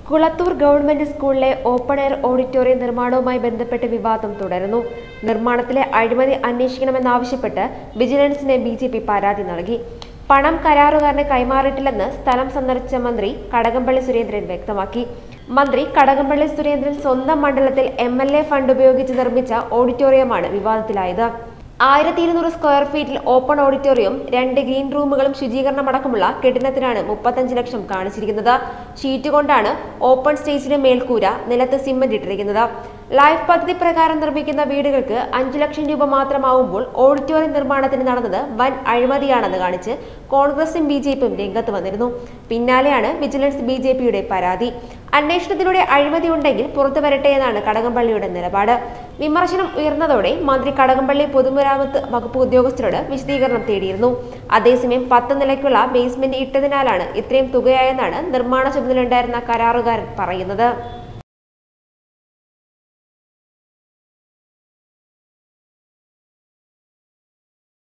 Kulathur government സ്കൂളിലെ open air auditorium നിർമ്മാണവുമായി ബന്ധപ്പെട്ട് വിവാദം തുടരുന്നു നിർമ്മാണത്തിലെ അഴിമതി അന്വേഷിക്കണമെന്നാവശ്യപ്പെട്ട് വിജിലൻസിന് ബി ജെ പി പരാതി നൽകി പണം കരാറുകാരന് കൈമാറിയിട്ടില്ലെന്ന് സ്ഥലം സന്ദർശിച്ച മന്ത്രി കടകംപള്ളി സുരേന്ദ്രൻ വ്യക്തമാക്കി മന്ത്രി കടകംപള്ളി സുരേന്ദ്രൻ സ്വന്തം മണ്ഡലത്തിൽ എം എൽ എ ഫണ്ട് ഉപയോഗിച്ച് നിർമ്മിച്ച ഓഡിറ്റോറിയമാണ് വിവാദത്തിലായത് ആയിരത്തി ഇരുന്നൂറ് സ്ക്വയർ ഫീറ്റിൽ ഓപ്പൺ ഓഡിറ്റോറിയം രണ്ട് ഗ്രീൻ റൂമുകളും ശുചീകരണമടക്കമുള്ള കെട്ടിടത്തിനാണ് മുപ്പത്തഞ്ച് ലക്ഷം കാണിച്ചിരിക്കുന്നത് ഷീറ്റ് കൊണ്ടാണ് ഓപ്പൺ സ്റ്റേജിന് മേൽക്കൂര നിലത്ത് സിമന്റ് ഇട്ടിരിക്കുന്നത് ലൈഫ് പദ്ധതി പ്രകാരം നിർമ്മിക്കുന്ന വീടുകൾക്ക് അഞ്ചു ലക്ഷം രൂപ മാത്രമാവുമ്പോൾ ഓഡിറ്റോറിയം നിർമ്മാണത്തിന് നടന്നത് വൻ അഴിമതിയാണെന്ന് കാണിച്ച് കോൺഗ്രസും ബി ജെ പിയും രംഗത്ത് വന്നിരുന്നു പിന്നാലെയാണ് വിജിലൻസ് ബി ജെ പിയുടെ പരാതി അന്വേഷണത്തിലൂടെ അഴിമതി ഉണ്ടെങ്കിൽ പുറത്തു വരട്ടെ എന്നാണ് കടകംപള്ളിയുടെ നിലപാട് വിമർശനം ഉയർന്നതോടെ മന്ത്രി കടകംപള്ളി പൊതുമരാമത്ത് വകുപ്പ് ഉദ്യോഗസ്ഥരോട് വിശദീകരണം തേടിയിരുന്നു അതേസമയം പത്ത് നിലയ്ക്കുള്ള ബേസ്മെന്റ് ഇട്ടതിനാലാണ് ഇത്രയും തുകയായെന്നാണ് നിർമ്മാണ ചുമതലയുണ്ടായിരുന്ന കരാറുകാരൻ പറയുന്നത്